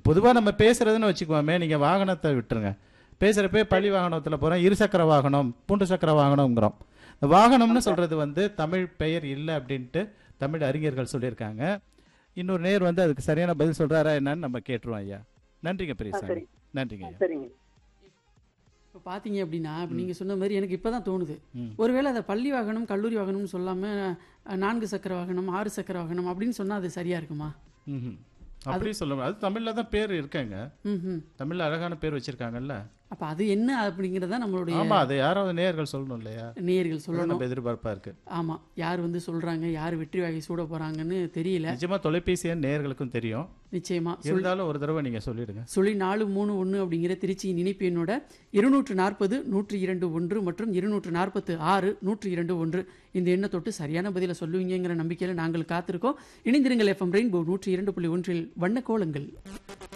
பொதுவா நம்ம பேசுறதுன்னு வச்சுக்குவோமே நீங்க வாகனத்தை விட்டுருங்க பேசுறப்பே பள்ளி வாகனத்துல போறோம் இருசக்கர வாகனம் மூன்று சக்கர வாகனம்ங்கிறோம் இந்த வாகனம்னு சொல்றது வந்து தமிழ் பெயர் இல்லை அப்படின்ட்டு தமிழ் அறிஞர்கள் சொல்லியிருக்காங்க இன்னொரு நேர் வந்து அதுக்கு சரியான பதில் சொல்றாரா என்னன்னு நம்ம கேட்டுருவோம் ஐயா நன்றிங்க பெரியசாமி சரி. நன்றிங்க ஐயா சரிங்க இப்போ பார்த்தீங்க அப்படின்னா இப்போ நீங்கள் சொன்ன மாதிரி எனக்கு இப்போ தான் தோணுது ம். ஒருவேளை அதை பள்ளி வாகனம் கல்லூரி வாகனம்னு சொல்லாமல் நான்கு சக்கர வாகனம் ஆறு சக்கர வாகனம் அப்படின்னு சொன்னால் அது சரியாக இருக்குமா ம்ஹும். அப்படி சொல்ல முடியாது. அது தமிழ்ல தான் பேர் இருக்காங்க ம் ம் தமிழ்ல அழகான பேர் வச்சிருக்காங்கல்ல அப்போ அது என்ன அப்படிங்கிறத நம்மளுடைய ஆமா அது யாராவது நேயர்கள் சொல்லணும் இல்லையா நேயர்கள் அதான் சொல்லணும் நம்ம எதிர்பார்ப்பா இருக்கு ஆமாம் யார் வந்து சொல்கிறாங்க யார் வெற்றி வாகை சூட போகிறாங்கன்னு தெரியல நிஜமா தொலைபேசி எண் நேயர்களுக்கும் தெரியும் நிச்சயமா சொல் இருந்தாலும் ஒரு தடவை நீங்க சொல்லிடுங்க சொல்லி நாலு மூணு ஒன்று அப்படிங்கிற திருச்சியின் இணைப்பு எண்ணோட இருநூற்று நாற்பது நூற்றி இரண்டு ஒன்று மற்றும் இருநூற்று நாற்பத்து ஆறு நூற்றி இரண்டு ஒன்று இந்த எண்ணை தொட்டு சரியான பதிலை சொல்லுவீங்கங்கிற நம்பிக்கையில் நாங்கள் காத்திருக்கோம் இணைந்திருங்கள் எஃப்எம் ரெயின்போ நூற்றி இரண்டு புள்ளி ஒன்றில் வண்ண கோலங்கள்